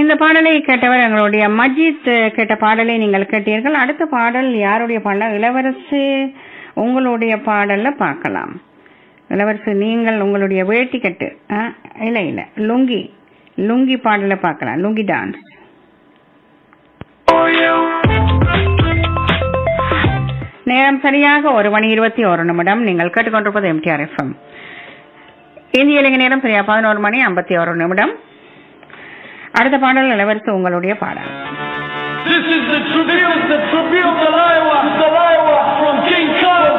இந்த பாடலை கேட்டவர் எங்களுடைய மஜித் அஹ், கேட்ட பாடலை நீங்கள் கேட்டீர்கள் அடுத்த பாடல் யாருடைய பாடல் இளவரசு உங்களுடைய பாடல்ல பார்க்கலாம் இளவரசு நீங்கள் உங்களுடைய வேட்டி கட்டு ஆ, இல்ல இல்ல லுங்கி லுங்கி பாடல பார்க்கலாம் லுங்கி டான்ஸ் நேரம் சரியாக ஒரு மணி இருபத்தி ஒரு நிமிடம் நீங்கள் கேட்டுக்கொண்டிருப்பது எம்டிஆர் எஃப்எம் இந்திய இலங்கை நேரம் சரியா பதினோரு மணி ஐம்பத்தி ஒரு நிமிடம் அடுத்த பாடல் இளவரசு உங்களுடைய பாடல் This is the tribute, the tribute, the Laiwa, the Laiwa.